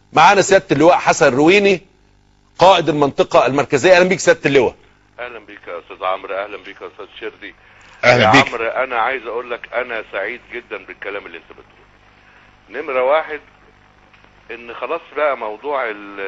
معانا سياده اللواء حسن رويني قائد المنطقه المركزيه اهلا بيك سياده اللواء اهلا بيك يا استاذ عمرو اهلا بيك يا استاذ شردي أهلا يا بيك. عمرو انا عايز اقول لك انا سعيد جدا بالكلام اللي انت بتقوله نمره واحد ان خلاص بقى موضوع ال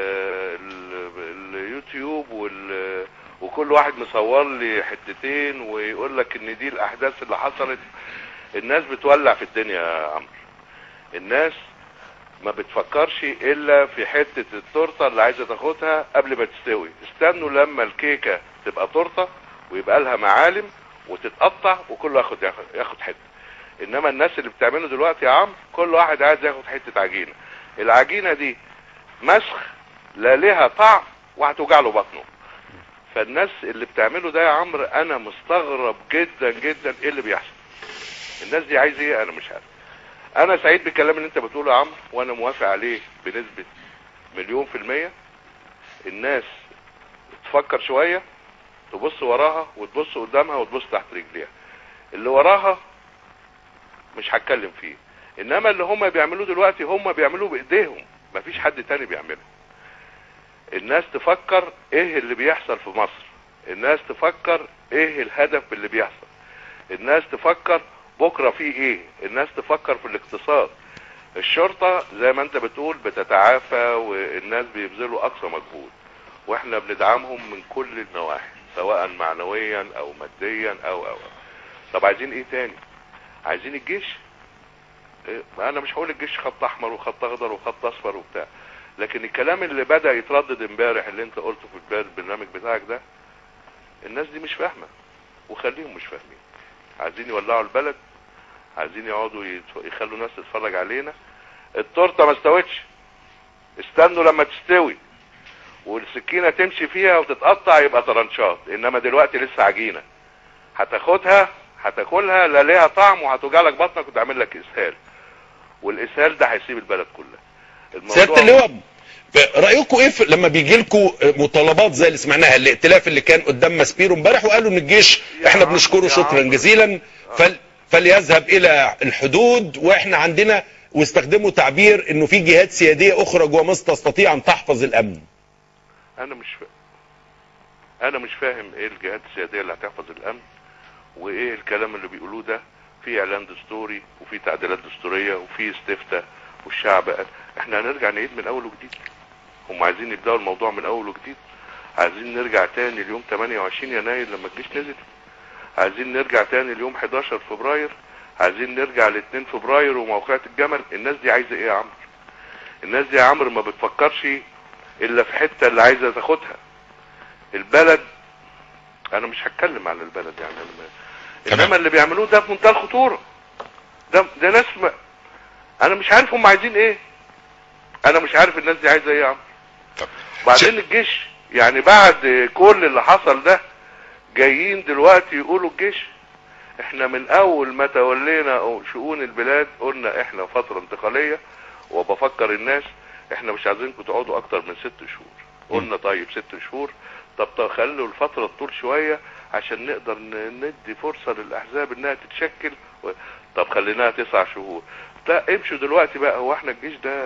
ال اليوتيوب وال وكل واحد مصور لي حتتين ويقول لك ان دي الاحداث اللي حصلت الناس بتولع في الدنيا يا عمرو الناس ما بتفكرش الا في حتة التورتة اللي عايزة تاخدها قبل ما تستوي استنوا لما الكيكة تبقى تورتة ويبقى لها معالم وتتقطع وكل واحد ياخد, ياخد حتة انما الناس اللي بتعمله دلوقتي يا عمرو كل واحد عايز ياخد حتة عجينة العجينة دي مسخ لا ليها طعم وهتوجع له بطنه فالناس اللي بتعمله ده يا عمرو انا مستغرب جدا جدا ايه اللي بيحصل الناس دي عايزه ايه انا مش عارف انا سعيد بالكلام اللي انت بتقوله يا عمرو وانا موافق عليه بنسبة مليون في المية الناس تفكر شوية تبص وراها وتبص قدامها وتبص تحت رجليها اللي وراها مش هتكلم فيه انما اللي هم بيعملوه دلوقتي هم بيعملوه بايديهم مفيش حد تاني بيعمله الناس تفكر ايه اللي بيحصل في مصر الناس تفكر ايه الهدف اللي بيحصل الناس تفكر بكرة في ايه الناس تفكر في الاقتصاد الشرطة زي ما انت بتقول بتتعافى والناس بيبذلوا اقصى مجهود واحنا بندعمهم من كل النواحي سواء معنويا او ماديا او او طب عايزين ايه تاني عايزين الجيش إيه؟ ما انا مش هقول الجيش خط احمر وخط اخضر وخط اصفر وبتاع لكن الكلام اللي بدأ يتردد امبارح اللي انت قلته في البرنامج بتاعك ده الناس دي مش فاهمة وخليهم مش فاهمين عايزين يولعوا البلد عايزين يقعدوا يتف- يخلوا ناس تتفرج علينا التورته ما استوتش استنوا لما تستوي والسكينه تمشي فيها وتتقطع يبقى طرنشات انما دلوقتي لسه عجينه هتاخدها هتاكلها لا ليها طعم وهتوجع لك بطنك وتعمل لك اسهال والاسهال ده هيسيب البلد كلها سياده اللواء ب- رايكم ايه في لما بيجي لكم مطالبات زي اللي سمعناها الائتلاف اللي كان قدام ماسبيرو امبارح وقالوا ان الجيش يا احنا عم- بنشكره يا شكرا عم. جزيلا فل فليذهب الى الحدود واحنا عندنا واستخدموا تعبير انه في جهات سياديه اخرى جوه مصر تستطيع ان تحفظ الامن انا مش فاهم انا مش فاهم ايه الجهات السياديه اللي هتحفظ الامن وايه الكلام اللي بيقولوه ده في اعلان دستوري وفي تعديلات دستوريه وفي استفتاء والشعب قال احنا هنرجع نعيد من اول وجديد هم عايزين يبداوا الموضوع من اول وجديد عايزين نرجع تاني اليوم 28 يناير لما الجيش نزل عايزين نرجع تاني اليوم 11 فبراير عايزين نرجع ل 2 فبراير وموقعة الجمل الناس دي عايزه ايه يا عمرو الناس دي يا عمرو ما بتفكرش الا في حته اللي عايزه تاخدها البلد انا مش هتكلم عن البلد يعني أنا ما- تمام. انما اللي بيعملوه ده في منتهى الخطوره ده ده ناس ما انا مش عارف هم عايزين ايه انا مش عارف الناس دي عايزه ايه يا عم طب. بعدين الجيش يعني بعد كل اللي حصل ده جايين دلوقتي يقولوا الجيش احنا من اول ما تولينا شؤون البلاد قلنا احنا فترة انتقالية وبفكر الناس احنا مش عايزينكم تقعدوا اكتر من ست شهور قلنا طيب ست شهور طب طب خلوا الفترة تطول شوية عشان نقدر ن- ندي فرصة للاحزاب انها تتشكل و... طب خليناها تسع شهور لا امشوا دلوقتي بقى هو احنا الجيش ده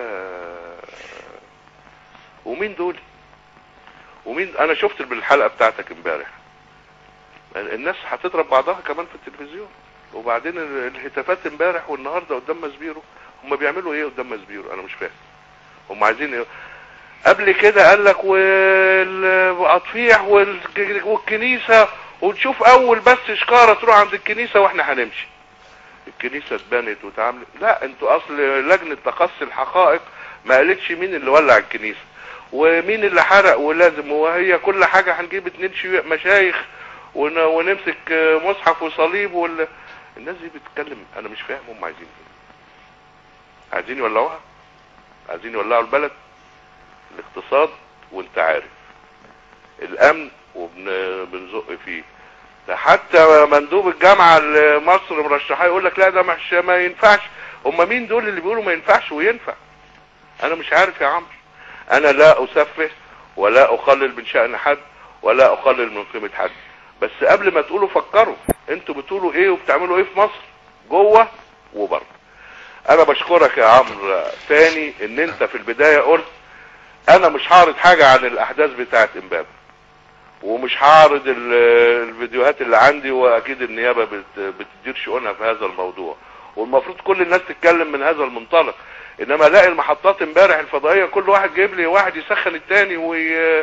ومين دول ومين انا شفت بالحلقة بتاعتك امبارح الناس هتضرب بعضها كمان في التلفزيون وبعدين ال- الهتافات امبارح والنهارده قدام ماسبيرو هم بيعملوا ايه قدام ماسبيرو انا مش فاهم هم عايزين ايه قبل كده قال لك والاطفيح والج- والكنيسه ونشوف اول بس شكاره تروح عند الكنيسه واحنا هنمشي الكنيسه اتبنت واتعملت لا انتوا اصل لجنه تقصي الحقائق ما قالتش مين اللي ولع الكنيسه ومين اللي حرق ولازم وهي كل حاجه هنجيب اتنين شيوخ مشايخ ون- ونمسك آه، مصحف وصليب ولا الناس دي بتتكلم انا مش فاهم هم عايزين ايه عايزين يولعوها عايزين يولعوا البلد الاقتصاد وانت عارف الامن وبنزق فيه ده حتى مندوب الجامعه اللي مصر مرشحاه يقول لك لا ده مش ما ينفعش هم مين دول اللي بيقولوا ما ينفعش وينفع انا مش عارف يا عمرو انا لا اسفه ولا اقلل من شأن حد ولا اقلل من قيمة حد بس قبل ما تقولوا فكروا انتوا بتقولوا ايه وبتعملوا ايه في مصر جوه وبره انا بشكرك يا عمرو تاني ان انت في البداية قلت انا مش هعرض حاجة عن الاحداث بتاعت امبابة ومش هعرض ال- الفيديوهات اللي عندي واكيد النيابة بت- بتدير شؤونها في هذا الموضوع والمفروض كل الناس تتكلم من هذا المنطلق انما الاقي المحطات امبارح الفضائية كل واحد جايب لي واحد يسخن التاني وي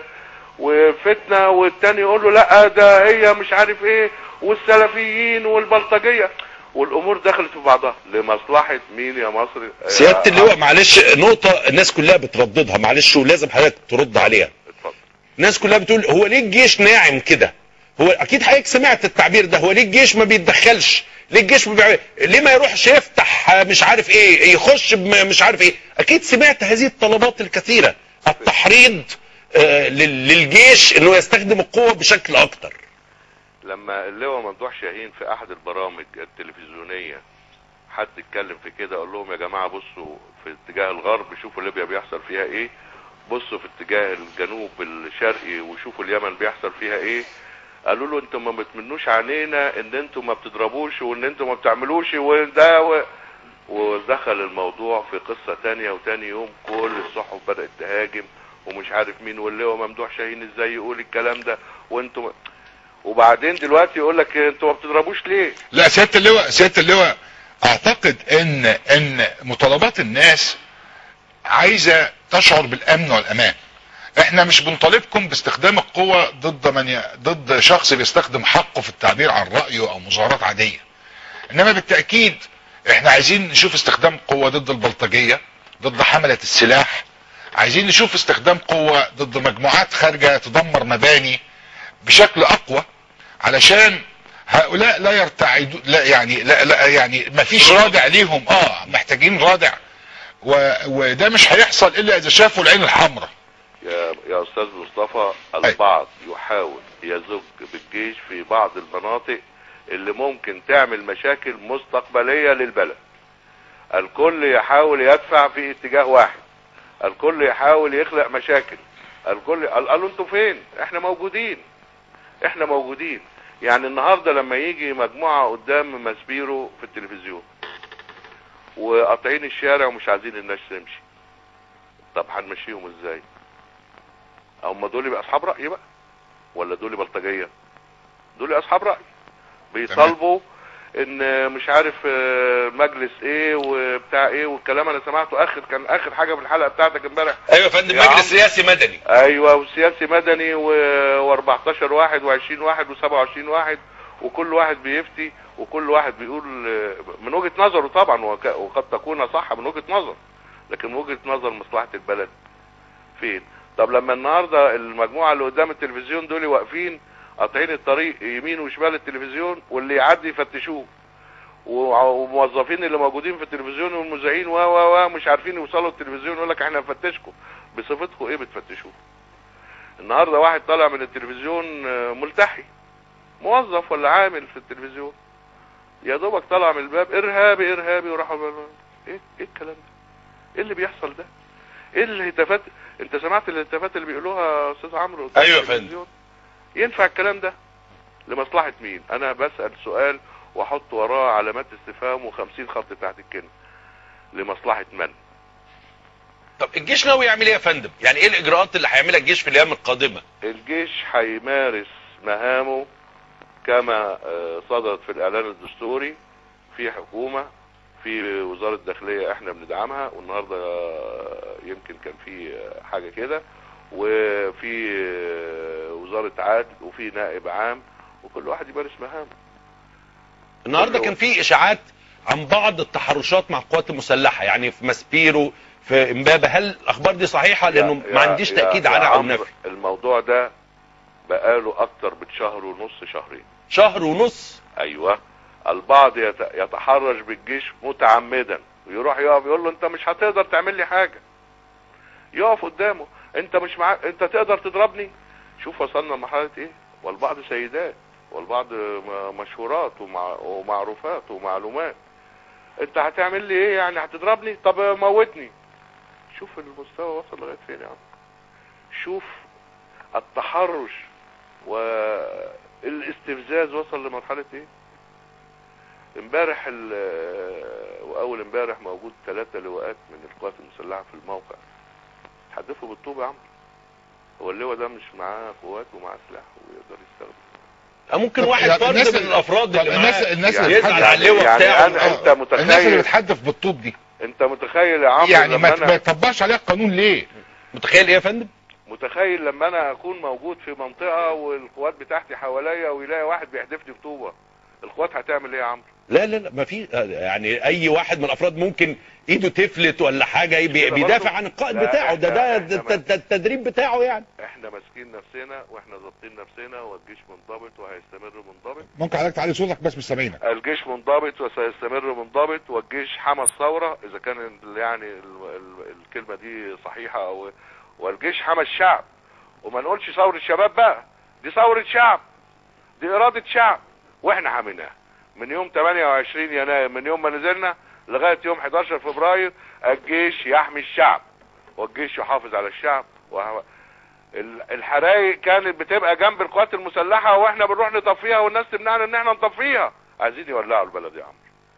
وفتنة والتاني يقول له لا ده هي مش عارف ايه والسلفيين والبلطجية والامور دخلت في بعضها لمصلحة مين يا مصر سياده اللواء معلش نقطه الناس كلها بترددها معلش ولازم حضرتك ترد عليها اتفضل الناس كلها بتقول هو ليه الجيش ناعم كده هو اكيد حضرتك سمعت التعبير ده هو ليه الجيش ما بيتدخلش ليه الجيش ما بيعمل ليه ما يروحش يفتح مش عارف ايه يخش بم- مش عارف ايه اكيد سمعت هذه الطلبات الكثيره التحريض آه، لل- للجيش انه يستخدم القوه بشكل اكتر لما اللواء ممدوح شاهين في احد البرامج التلفزيونية حد اتكلم في كده قال لهم يا جماعة بصوا في اتجاه الغرب شوفوا ليبيا بيحصل فيها ايه بصوا في اتجاه الجنوب الشرقي وشوفوا اليمن بيحصل فيها ايه قالوا له انتوا ما بتمنوش علينا ان انتوا ما بتضربوش وان انتوا ما بتعملوش وده و... ودخل الموضوع في قصة تانية وتاني يوم كل الصحف بدأت تهاجم ومش عارف مين واللواء ممدوح شاهين ازاي يقول الكلام ده وانتوا وبعدين دلوقتي يقول لك انتوا ما بتضربوش ليه لا سياده اللواء سياده اللواء اعتقد ان ان مطالبات الناس عايزه تشعر بالامن والامان احنا مش بنطالبكم باستخدام القوة ضد من ي... ضد شخص بيستخدم حقه في التعبير عن رأيه او مظاهرات عادية انما بالتأكيد احنا عايزين نشوف استخدام قوة ضد البلطجية ضد حملة السلاح عايزين نشوف استخدام قوة ضد مجموعات خارجة تدمر مباني بشكل اقوى علشان هؤلاء لا يرتعدوا لا يعني لا, لا يعني ما فيش رادع ليهم اه محتاجين رادع و... وده مش هيحصل الا اذا شافوا العين الحمراء يا يا استاذ مصطفى البعض يحاول يزج بالجيش في بعض المناطق اللي ممكن تعمل مشاكل مستقبلية للبلد الكل يحاول يدفع في اتجاه واحد الكل يحاول يخلق مشاكل الكل قال- قالوا انتوا فين احنا موجودين احنا موجودين يعني النهاردة لما يجي مجموعة قدام ماسبيرو في التلفزيون وقاطعين الشارع ومش عايزين الناس تمشي طب هنمشيهم ازاي هم دول يبقى اصحاب رأي بقى ولا دول بلطجية دول اصحاب رأي بيطالبوا ان مش عارف آه، مجلس ايه وبتاع ايه والكلام انا سمعته اخر كان اخر حاجة في الحلقة بتاعتك امبارح ايوه يا فندم يا عم. مجلس سياسي مدني ايوه وسياسي مدني و14 واحد و20 واحد و27 واحد وكل واحد بيفتي وكل واحد بيقول آه، من وجهة نظره طبعا وك- وقد تكون صح من وجهة نظر لكن من وجهة نظر مصلحة البلد فين طب لما النهاردة المجموعة اللي قدام التلفزيون دول واقفين قاطعين الطريق يمين وشمال التلفزيون واللي يعدي يفتشوه وع- وموظفين اللي موجودين في التلفزيون والمذيعين و و و مش عارفين يوصلوا التلفزيون يقول لك احنا هنفتشكم بصفتكم ايه بتفتشوه النهارده واحد طالع من التلفزيون آه، ملتحي موظف ولا عامل في التلفزيون يا دوبك طلع من الباب ارهابي ارهابي وراحوا بال- ايه ايه الكلام ده ايه اللي بيحصل ده ايه الهتافات انت سمعت الهتافات اللي بيقولوها يا استاذ عمرو قدام أيوة يا فندم. التلفزيون؟ ينفع الكلام ده لمصلحة مين انا بسأل سؤال واحط وراه علامات استفهام وخمسين خط تحت الكلمة لمصلحة من طب الجيش ناوي يعمل ايه يا فندم يعني ايه الاجراءات اللي هيعملها الجيش في الايام القادمه الجيش هيمارس مهامه كما آه، صدرت في الاعلان الدستوري في حكومة في وزارة الداخلية احنا بندعمها والنهاردة آه، يمكن كان في آه، حاجة كده وفي آه، وزارة عدل وفي نائب عام وكل واحد يمارس مهامه النهارده كله. كان في اشاعات عن بعض التحرشات مع القوات المسلحه يعني في ماسبيرو في امبابه هل الاخبار دي صحيحه لانه يا- ما يا- عنديش يا- تاكيد يا عنها او عمرو، نفي الموضوع ده بقاله اكتر من شهر ونص شهرين شهر ونص ايوه البعض يت- يتحرش بالجيش متعمدا ويروح يقف يقول له انت مش هتقدر تعمل لي حاجه يقف قدامه انت مش مع... انت تقدر تضربني شوف وصلنا لمرحله ايه والبعض سيدات والبعض م- مشهورات ومع... ومعروفات ومعلومات انت هتعمل لي ايه يعني هتضربني طب موتني شوف المستوى وصل لغايه فين يا عم شوف التحرش والاستفزاز وصل لمرحله ايه امبارح ال- واول امبارح موجود ثلاثة لواءات من القوات المسلحة في الموقع حد احدفه بالطوب يا عم هو اللواء ده مش معاه قوات ومعاه سلاح ويقدر يستخدم أو ممكن طب واحد يعني فرد الناس من اللي- الافراد طب اللي الناس معاه الناس يعني- اللي يزعل بتحدف- على اللواء يعني بتاعه أنا- أنت آه، الناس اللي متخيل بتحدف بالطوب دي انت متخيل يا عمرو يعني ما لما ما انا يطبقش عليها القانون ليه متخيل ايه يا فندم متخيل لما انا اكون موجود في منطقه والقوات بتاعتي حواليا ويلاقي واحد بيحدفني بطوبه القوات هتعمل ايه يا عمرو لا لا لا ما في يعني اي واحد من الافراد ممكن ايده تفلت ولا حاجه بي- كده بيدافع برضه؟ عن القائد لا، بتاعه ده إحنا- ده إحنا ده- ده التدريب بتاعه يعني احنا ماسكين نفسنا واحنا ضابطين نفسنا والجيش منضبط وهيستمر منضبط ممكن حضرتك تعلي صوتك بس مش سامعينك الجيش منضبط وسيستمر منضبط والجيش حمى الثورة إذا كان ال- يعني ال- ال- الكلمة دي صحيحة أو والجيش حمى الشعب وما نقولش ثورة شباب بقى دي ثورة شعب دي إرادة شعب وإحنا حميناها من يوم 28 يناير من يوم ما نزلنا لغاية يوم 11 فبراير الجيش يحمي الشعب والجيش يحافظ على الشعب وهو ال- الحرايق كانت بتبقى جنب القوات المسلحة واحنا بنروح نطفيها والناس تمنعنا ان احنا نطفيها عايزين يولعوا البلد يا عمرو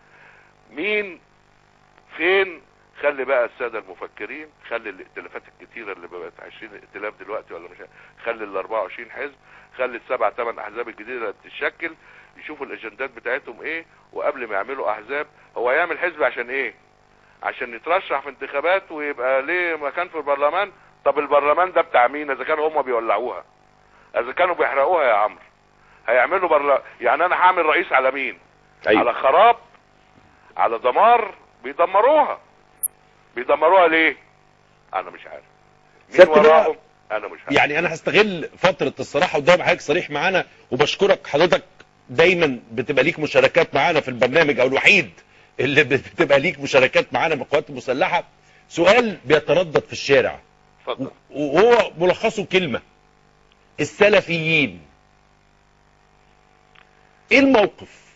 مين فين خلي بقى السادة المفكرين خلي الائتلافات الكتيرة اللي بقت 20 ائتلاف دلوقتي ولا مش خلي ال 24 حزب خلي السبع ثمان احزاب الجديدة اللي بتتشكل يشوفوا الاجندات بتاعتهم ايه وقبل ما يعملوا احزاب هو يعمل حزب عشان ايه عشان يترشح في انتخابات ويبقى ليه مكان في البرلمان طب البرلمان ده بتاع مين اذا كانوا هم بيولعوها اذا كانوا بيحرقوها يا عمرو هيعملوا برلا يعني انا هعمل رئيس على مين على خراب على دمار بيدمروها بيدمروها ليه انا مش عارف مين سيادة اللواء، وراهم انا مش عارف يعني انا هستغل فتره الصراحه ودايما حضرتك صريح معانا وبشكرك حضرتك دايما بتبقى ليك مشاركات معانا في البرنامج او الوحيد اللي بتبقى ليك مشاركات معانا من القوات المسلحه سؤال بيتردد في الشارع اتفضل وهو ملخصه كلمه السلفيين ايه الموقف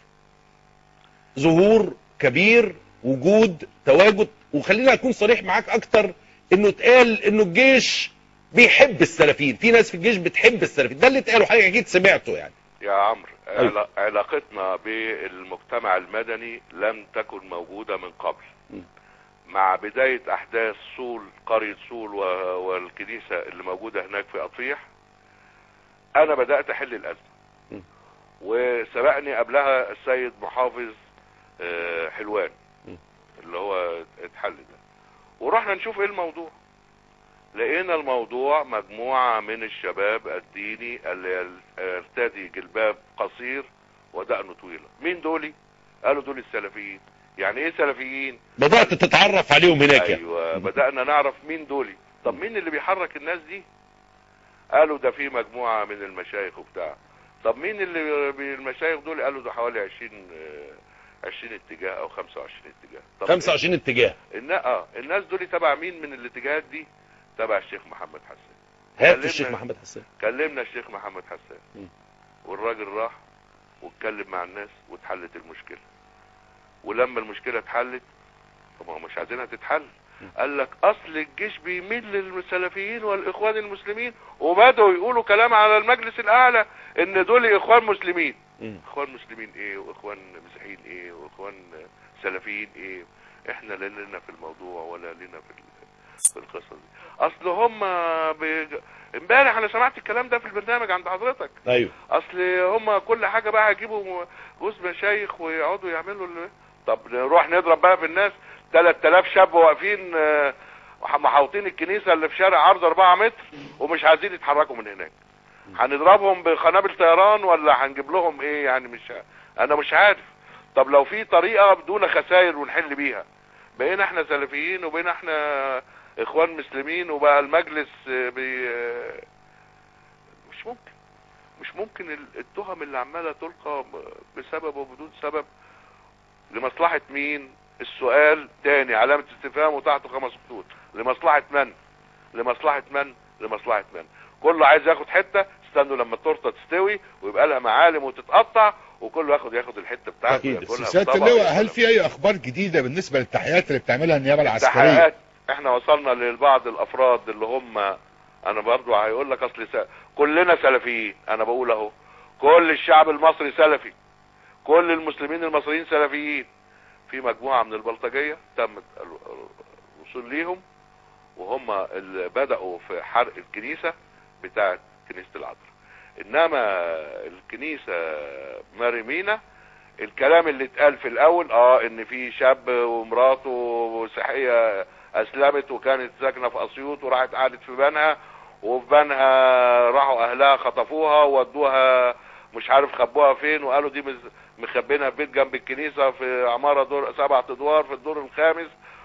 ظهور كبير وجود تواجد وخلينا اكون صريح معاك اكتر انه اتقال انه الجيش بيحب السلفيين في ناس في الجيش بتحب السلفيين ده اللي اتقال وحضرتك اكيد سمعته يعني يا عمرو أيوة. علا- علاقتنا بالمجتمع المدني لم تكن موجودة من قبل م. مع بداية احداث صول قرية صول و- والكنيسة اللي موجودة هناك في اطفيح انا بدأت احل الازمة م. وسبقني قبلها السيد محافظ آه، حلوان م. اللي هو اتحل ده ورحنا نشوف ايه الموضوع لقينا الموضوع مجموعة من الشباب الديني اللي يل- يرتدي جلباب قصير ودقنه طويلة مين دولي قالوا دول السلفيين يعني ايه سلفيين بدات تتعرف عليهم هناك يعني ايوه بدأنا نعرف مين دولي طب مين اللي بيحرك الناس دي قالوا ده في مجموعة من المشايخ وبتاع طب مين اللي بي- المشايخ دول قالوا ده حوالي 20 آه، 20 اتجاه او 25 اتجاه طب 25 اتجاه النا... اه الناس دول تبع مين من الاتجاهات دي تبع الشيخ محمد حسان هات كلمنا- الشيخ محمد حسان كلمنا الشيخ محمد حسان م. والراجل راح واتكلم مع الناس واتحلت المشكلة ولما المشكلة اتحلت طب ما هو مش عايزينها تتحل قال لك اصل الجيش بيميل للسلفيين والاخوان المسلمين وبدأوا يقولوا كلام على المجلس الاعلى ان دول اخوان مسلمين مم. اخوان مسلمين ايه واخوان مسيحيين ايه واخوان سلفيين ايه احنا لا لنا في الموضوع ولا لنا في ال- في القصه دي اصل هم بيج... امبارح انا سمعت الكلام ده في البرنامج عند حضرتك ايوه اصل هم كل حاجه بقى هيجيبوا جوز مشايخ ويقعدوا يعملوا ال... طب نروح نضرب بقى في الناس 3000 شاب واقفين آه، محاوطين الكنيسه اللي في شارع عرض 4 متر ومش عايزين يتحركوا من هناك هنضربهم بقنابل طيران ولا هنجيب لهم ايه يعني مش انا مش عارف طب لو في طريقه بدون خسائر ونحل بيها بقينا احنا سلفيين وبقينا احنا اخوان مسلمين وبقى المجلس آه، بي آه، مش ممكن مش ممكن ال- التهم اللي عماله تلقى ب- بسبب وبدون سبب لمصلحة مين السؤال تاني علامة استفهام وتحته خمس خطوط لمصلحة من لمصلحة من لمصلحة من كله عايز ياخد حتة استنوا لما التورته تستوي ويبقى لها معالم وتتقطع وكله ياخد ياخد الحته بتاعته أكيد. ياكلها في سياده طبق اللواء هل وياكلها في اي اخبار جديده بالنسبه للتحيات اللي بتعملها النيابه العسكريه تحقيقات احنا وصلنا لبعض الافراد اللي هم انا برضو هيقول لك اصل س... كلنا سلفيين انا بقول اهو كل الشعب المصري سلفي كل المسلمين المصريين سلفيين في مجموعة من البلطجية تم ال- الوصول ليهم وهم اللي بدأوا في حرق الكنيسة بتاعت كنيسة العذراء انما الكنيسة ماريمينا الكلام اللي اتقال في الاول اه ان في شاب ومراته مسيحية اسلمت وكانت ساكنة في اسيوط وراحت قعدت في بنها وفي بنها راحوا اهلها خطفوها وودوها مش عارف خبوها فين وقالوا دي مز- مخبينها في بيت جنب الكنيسة في عمارة دور سبعة ادوار في الدور الخامس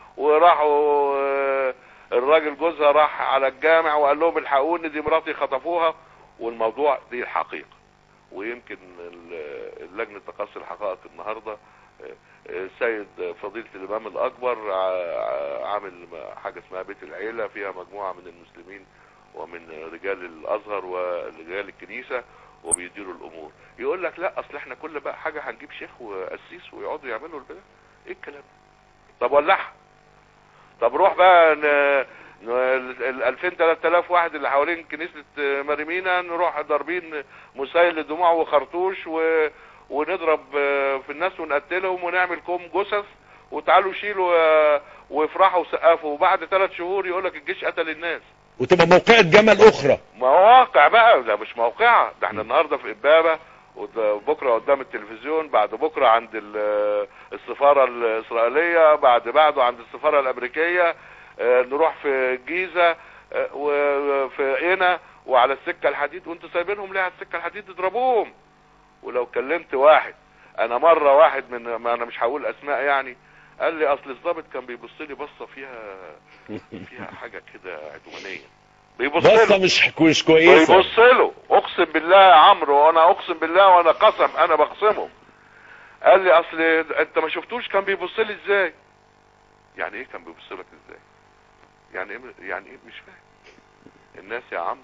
وراحوا آه، الراجل جوزها راح على الجامع وقال لهم الحقوني دي مراتي خطفوها والموضوع دي الحقيقة ويمكن ال- لجنة تقصي الحقائق النهاردة آه، آه، السيد فضيلة الإمام الأكبر ع- عامل حاجة اسمها بيت العيلة فيها مجموعة من المسلمين ومن رجال الأزهر ورجال الكنيسة وبيديروا الأمور يقول لك لا أصل احنا كل بقى حاجة هنجيب شيخ وقسيس ويقعدوا يعملوا البدع ايه الكلام ده؟ طب ولعها طب روح بقى ن... ن... ال 2000 3000 واحد اللي حوالين كنيسة مريمينا نروح ضاربين مسيل للدموع وخرطوش و... ونضرب آه، في الناس ونقتلهم ونعمل كوم جثث وتعالوا شيلوا آه، وافرحوا وسقفوا وبعد ثلاث شهور يقول لك الجيش قتل الناس وتبقى موقعة جمل اخرى مواقع بقى ده مش موقعة ده احنا النهارده في امبابة وبكره قدام التلفزيون بعد بكره عند ال- السفارة الإسرائيلية بعد بعده عند السفارة الأمريكية اه، نروح في الجيزة اه، وفي قنا وعلى السكة الحديد وانتوا سايبينهم ليه على السكة الحديد اضربوهم ولو كلمت واحد انا مرة واحد من ما انا مش هقول اسماء يعني قال لي اصل الضابط كان بيبص لي بصة فيها فيها حاجة كده عدوانية بيبص بصة لي مش مش كويسة ويبص له اقسم بالله يا عمرو وانا اقسم بالله وانا قسم انا بقسمه قال لي اصل انت ما شفتوش كان بيبص لي ازاي يعني ايه كان بيبص لك ازاي يعني ايه يعني ايه مش فاهم الناس يا عمرو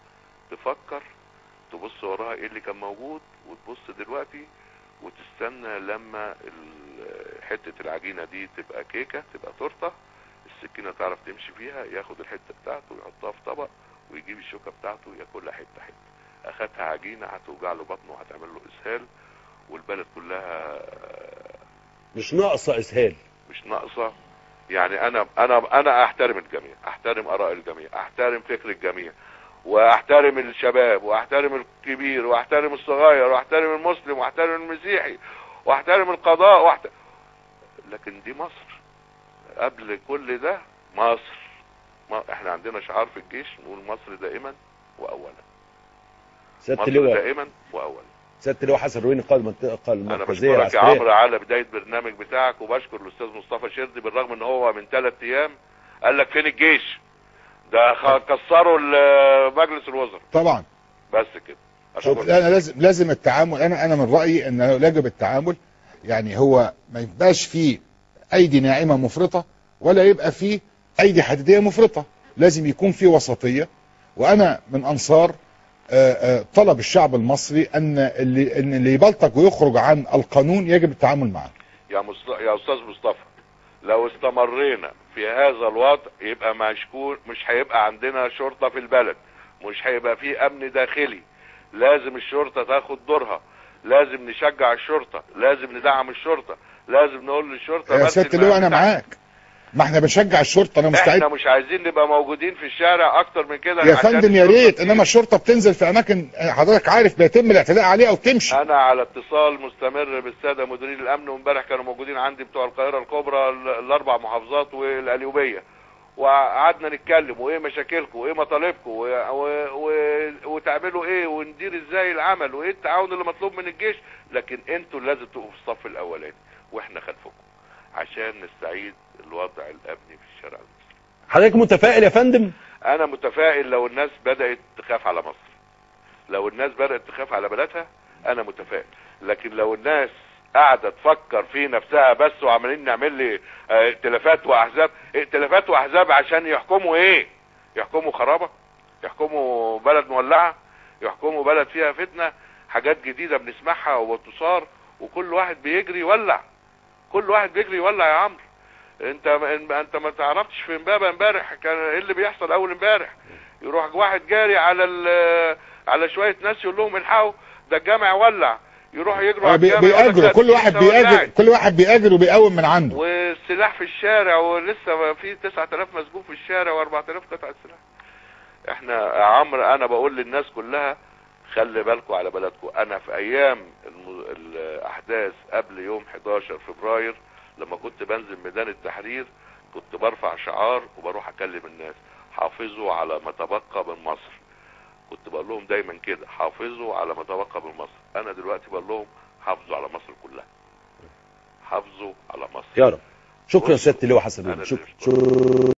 تفكر تبص وراها ايه اللي كان موجود وتبص دلوقتي وتستنى لما ال- حتة العجينة دي تبقى كيكة تبقى تورتة السكينة تعرف تمشي فيها ياخد الحتة بتاعته ويحطها في طبق ويجيب الشوكة بتاعته ياكلها حتة حتة اخدها عجينة هتوجع له بطنه وهتعمل له اسهال والبلد كلها مش ناقصة اسهال مش ناقصة يعني انا انا انا احترم الجميع احترم اراء الجميع احترم فكر الجميع واحترم الشباب واحترم الكبير واحترم الصغير واحترم المسلم واحترم المسيحي واحترم القضاء واحترم لكن دي مصر قبل كل ده مصر ما احنا عندنا شعار في الجيش نقول مصر دائما واولا سيادة مصر اللواء دائما واولا سيادة اللواء حسن رويني قائد المنطقة انا المركزية بشكرك يا العسكرية عمرو على بدايه برنامج بتاعك وبشكر الاستاذ مصطفى شردي بالرغم ان هو من ثلاث ايام قال لك فين الجيش ده خ- كسروا ال- مجلس الوزراء طبعا بس كده شوف أشكرك. انا لازم لازم التعامل انا انا من رايي ان يجب التعامل يعني هو ما يبقاش فيه ايدي ناعمه مفرطه ولا يبقى فيه ايدي حديديه مفرطه لازم يكون في وسطيه وانا من انصار آه، آه، طلب الشعب المصري ان اللي ان اللي يبلطج ويخرج عن القانون يجب التعامل معه يا مصط... يا استاذ مصطفى لو استمرينا في هذا الوضع يبقى مشكور مش هيبقى عندنا شرطة في البلد مش هيبقى في امن داخلي لازم الشرطة تاخد دورها لازم نشجع الشرطة لازم ندعم الشرطة لازم نقول للشرطة يا بس سياده المهام اللواء انا بتاعتك. معاك ما احنا بنشجع الشرطه انا مستعد احنا مش عايزين نبقى موجودين في الشارع اكتر من كده يا عشان فندم يا الشرطة ريت تيجي. انما الشرطه بتنزل في اماكن حضرتك عارف بيتم الاعتداء عليها وتمشي انا على اتصال مستمر بالساده مديرين الامن وامبارح كانوا موجودين عندي بتوع القاهره الكبرى ال- الاربع محافظات والقليوبيه وقعدنا نتكلم وايه مشاكلكم وايه مطالبكم و... و... و... وتعملوا ايه وندير ازاي العمل وايه التعاون اللي مطلوب من الجيش لكن انتوا اللي لازم تبقوا في الصف الاولاني واحنا خلفكم عشان نستعيد الوضع الامني في الشارع المصري حضرتك متفائل يا فندم انا متفائل لو الناس بدأت تخاف على مصر لو الناس بدأت تخاف على بلدها انا متفائل لكن لو الناس قاعدة تفكر في نفسها بس وعمالين نعمل لي اه، ائتلافات واحزاب ائتلافات واحزاب عشان يحكموا ايه يحكموا خرابة يحكموا بلد مولعة يحكموا بلد فيها فتنة حاجات جديدة بنسمعها وتصار وكل واحد بيجري يولع كل واحد بيجري يولع يا عمرو انت انت ما تعرفش في امبابه امبارح كان ايه اللي بيحصل اول امبارح يروح واحد جاري على ال- على شويه ناس يقول لهم الحقوا ده الجامع ولع يروحوا يجروا آه، على بي- الجامع يقول لك بيأجروا لا، كل واحد لسه بيأجر ولاعب. كل واحد بيأجر وبيقوم من عنده والسلاح في الشارع ولسه ما في 9000 مسجون في الشارع و4000 قطعة سلاح احنا يا عمرو انا بقول للناس كلها خلي بالكم على بلدكم انا في ايام الم... الاحداث قبل يوم 11 فبراير لما كنت بنزل ميدان التحرير كنت برفع شعار وبروح اكلم الناس حافظوا على ما تبقى من مصر كنت بقول لهم دايما كده حافظوا على ما تبقى من مصر انا دلوقتي بقول لهم حافظوا على مصر كلها حافظوا على مصر يا رب شكرا سياده اللواء حسن أنا شكرا اللي شكرا